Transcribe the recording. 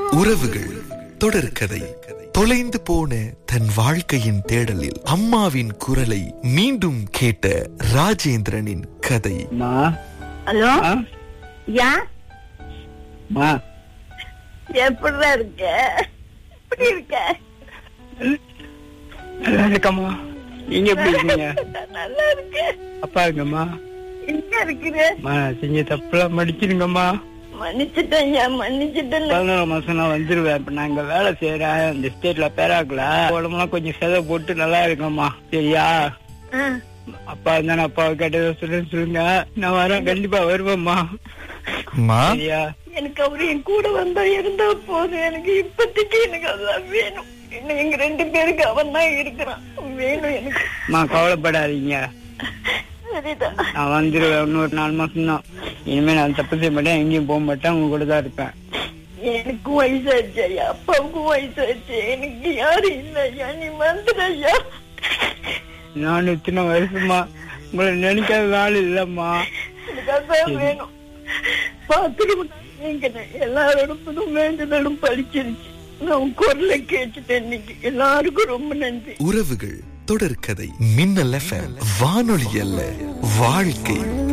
உறவுகள் தொடர்கதை தொலைந்து போன தன் வாழ்க்கையின் தேடலில் அம்மாவின் குரலை மீண்டும் கேட்ட ராஜேந்திரனின் கதை மா ஹலோ ஆ? யா மா எப்படிடா இருக்க எப்படி இருக்க நல்லா இருக்கம்மா நீங்க எப்படி இருக்கீங்க நல்லா இருக்க அப்பா இருக்கம்மா எங்க இருக்கிற மா நான் செஞ்ச தப்புலாம் மடிச்சிருங்கம்மா மன்னிச்சுட்டேன் ஐயா மன்னிச்சுட்டேன் பதினோரு மாசம் நான் வந்துருவேன் இப்ப நான் இங்க வேலை செய்யறேன் இந்த ஸ்டேட்ல பேராக்கல உடம்புலாம் கொஞ்சம் செதை போட்டு நல்லா இருக்கம்மா சரியா ஆ, அப்பா இருந்தா நான் அப்பாவை கேட்டதை சொல்ல சொல்லுங்க நான் வரேன் கண்டிப்பா வருவேம்மா அம்மா சரியா எனக்கு அவரு என் கூட வந்தா இருந்தா போதும் எனக்கு இப்போதைக்கு எனக்கு அதான் வேணும் இன்னும் எங்க ரெண்டு பேருக்கு அவன் தான் இருக்கிறான் வேணும் எனக்கு அம்மா கவலைப்படாதீங்க சரிதான் நான் வந்துருவேன் இன்னொரு நாலு மாசம் தான் இனிமே நான் தப்பு செய்ய மாட்டேன் எங்கேயும் போக மாட்டேன் உங்க கூட தான் இருப்பேன் எனக்கும் வயசாச்சு ஐயா அப்பாவுக்கும் வயசாச்சு எனக்கு யாரும் இல்லை ஐயா நீ வந்துடு ஐயா நான் இத்தனை வருஷமா உங்களை நினைக்காத நாள் இல்லம்மா எனக்கு அதான் வேணும் பாத்துருவோம் நீங்க எல்லாரோடும் வேண்டுதலும் பழிச்சிருச்சு நான் உன் குரலை கேட்டுட்டேன் இன்னைக்கு எல்லாருக்கும் ரொம்ப நன்றி உறவுகள் தொடர்கதை மின்னல் எஃப்எம் வானொலி அல்ல வாழ்க்கை